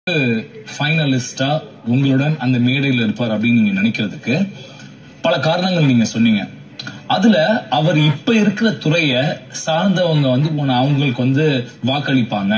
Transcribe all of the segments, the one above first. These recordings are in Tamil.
ஃபைனலிஸ்டா உங்களுடன் அந்த மேடையில் இருப்பார் அப்படின்னு நீங்க நினைக்கிறதுக்கு பல காரணங்கள் நீங்க சொன்னீங்க அதுல அவர் இப்ப இருக்கிற துறைய சார்ந்தவங்க வந்து உன- அவங்களுக்கு வந்து வாக்களிப்பாங்க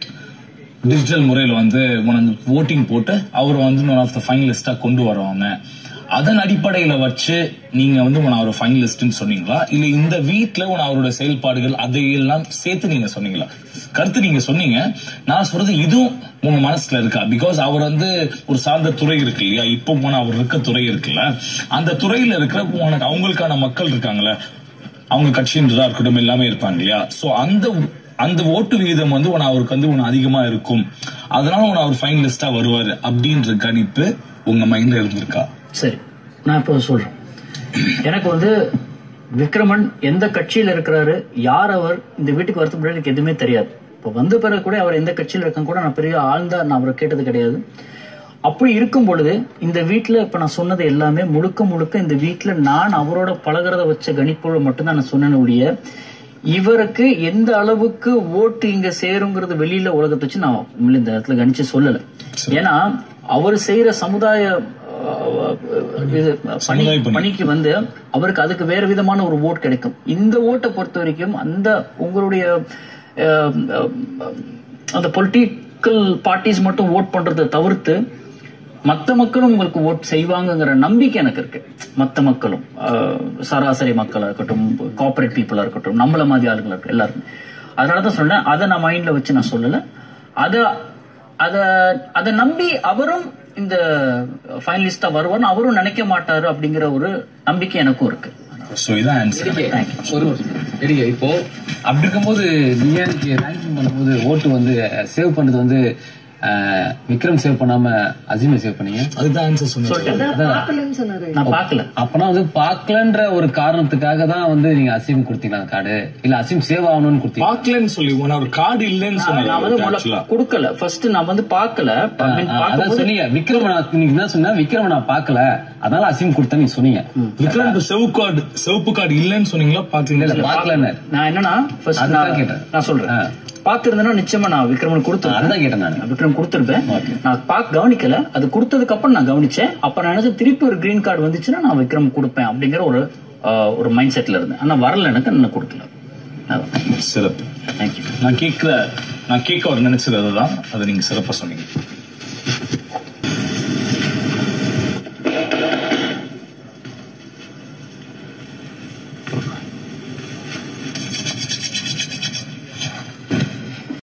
டிஜிட்டல் முறையில வந்து உனக்கு ஓட்டிங் போட்டு அவர் வந்து ஒன் ஆஃப் த ஃபைனலிஸ்டா கொண்டு வருவாங்க அதன் அடிப்படையில வச்சு நீங்க வந்து உன அவர் ஃபைனலிஸ்ட்னு சொன்னீங்களா இல்ல இந்த வீட்ல உன அவரோட செயல்பாடுகள் அதையெல்லாம் சேர்த்து நீங்க சொன்னீங்களா கருத்து நீங்க சொன்னீங்க நான் சொல்றது இதுவும் உங்க மனசுல இருக்கா பிகாஸ் அவர் வந்து ஒரு சார்ந்த துறை இருக்கு இல்லையா இப்போ போன அவர் இருக்க துறை இருக்குல்ல அந்த துறையில இருக்கிற உனக்கு அவங்களுக்கான மக்கள் இருக்காங்கல்ல அவங்க கட்சின்றதா இருக்கட்டும் எல்லாமே இருப்பாங்க இல்லையா சோ அந்த அந்த ஓட்டு விகிதம் வந்து உன அவருக்கு வந்து உன அதிகமா இருக்கும் அதனால உன அவர் ஃபைனலிஸ்டா வருவாரு அப்படின்ற கணிப்பு உங்க மைண்ட்ல இருந்திருக்கா சரி நான் இப்போ சொல்றேன் எனக்கு வந்து விக்ரமன் எந்த கட்சியில இருக்கிறாரு யார் அவர் இந்த வீட்டுக்கு வரதுக்கு முன்னாடி எனக்கு எதுவுமே தெரியாது இப்போ வந்த பிறகு கூட அவர் எந்த கட்சியில இருக்காங்க கூட நான் பெரிய ஆழ்ந்தா நான் அவரை கேட்டது கிடையாது அப்படி இருக்கும் பொழுது இந்த வீட்ல இப்ப நான் சொன்னது எல்லாமே முழுக்க முழுக்க இந்த வீட்ல நான் அவரோட பழகுறத வச்ச கணிப்போட மட்டும்தான் நான் சொன்னேன் ஒழிய இவருக்கு எந்த அளவுக்கு ஓட்டு இங்க சேருங்கிறது வெளியில உலகத்தை வச்சு நான் உண்மையில இந்த இடத்துல கணிச்சு சொல்லல ஏன்னா அவர் செய்யற சமுதாய அஹ், இது பணி சமுதாய பணி. பணிக்கு வந்து அவருக்கு அதுக்கு வேற விதமான ஒரு ஓட் கிடைக்கும் இந்த ஓட்டை பொறுத்த வரைக்கும் அந்த உங்களுடைய அஹ், அஹ், அந்த பொலிட்டிக்கல் பார்ட்டிஸ் மட்டும் ஓட் பண்றதை தவிர்த்து மத்த மக்களும் உங்களுக்கு ஓட் செய்வாங்கங்கிற நம்பிக்கை எனக்கு இருக்கு மத்த மக்களும் அஹ், சராசரி மக்களா இருக்கட்டும் கார்பரேட் பீப்புளா இருக்கட்டும் நம்மள மாதிரி ஆளுங்களா இருக்கட்டும் எல்லாருமே அதனாலதான் சொன்னேன் அதை நான் மைண்ட்ல வச்சு நான் சொல்லல அத அத அதை நம்பி அவரும் இந்த ஃபைனலிஸ்டா வருவார்னு அவரும் நினைக்க மாட்டாரு அப்படிங்கிற ஒரு நம்பிக்கை எனக்கும் இருக்கு சோ இதான் ஆன்சர் ஒரு எடிகே இப்போ அப்படி இருக்கும்போது நீங்க ரேங்கிங் பண்ணும்போது ஓட்டு வந்து சேவ் பண்றது வந்து அஹ், விக்ரம் சேவ் பண்ணாம அஜிமை சேவ் பண்ணீங்க அதுதான் ஆன்சர் சொன்னேன் பார்க்கலன்னு சொன்னாரு நான் பார்க்கல அப்பனா வந்து பார்க்கலன்ற ஒரு காரணத்துக்காக தான் வந்து நீங்க அசீம் கொடுத்தீங்களா அந்த கார்டு இல்ல அசீம் சேவ் ஆகணும்னு கொடுத்தீங்க பாக்கலன்னு சொல்லி உன ஒரு கார்டு இல்லைன்னு நான் வந்து சொன்னாங்க முதல்ல ஆக்சுவலா கொடுக்கல ஃபர்ஸ்ட் நான் வந்து பார்க்கல I mean, அதான் பார்க்கும்போது சொன்னீங்க விக்ரம் நான் நீங்க என்ன சொன்னா விக்ரம் நான் பார்க்கல அதனால அசீம் கொடுத்தேன் நீங்க சொன்னீங்க விக்ரம் செவப்பு கார்டு செவப்பு கார்டு இல்லைன்னு சொன்னீங்களா இல்ல பாக்கல பார்க்கலன்னு நான் என்னன்னா ஃபர்ஸ்ட் அதுதான் நான் கேட்டேன். நான் சொல்றேன் ஆ. பார்த்திருந்தேன்னா நிச்சயமா நான் விக்ரமன் கொடுத்துருப்பேன் அதுதான் கேட்டேன் நான் நான் விக்ரம் கொடுத்துருப்பேன் நான் பார்க்க கவனிக்கல அது கொடுத்ததுக்கு அப்புறம் நான் கவனிச்சேன் அப்ப நான் நினைச்சேன் திருப்பி ஒரு கிரீன் கார்டு வந்துச்சுன்னா நான் விக்ரம் கொடுப்பேன் அப்படிங்கிற ஒரு ஆஹ், ஒரு மைண்ட் செட்ல இருந்தேன் ஆனா வரல எனக்கு நான் கொடுக்கல சிறப்பு தேங்க்யூ நான் கேட்கிற நான் கேட்க அவர் நினைச்சது அதுதான் அதை நீங்க சிறப்பா சொன்னீங்க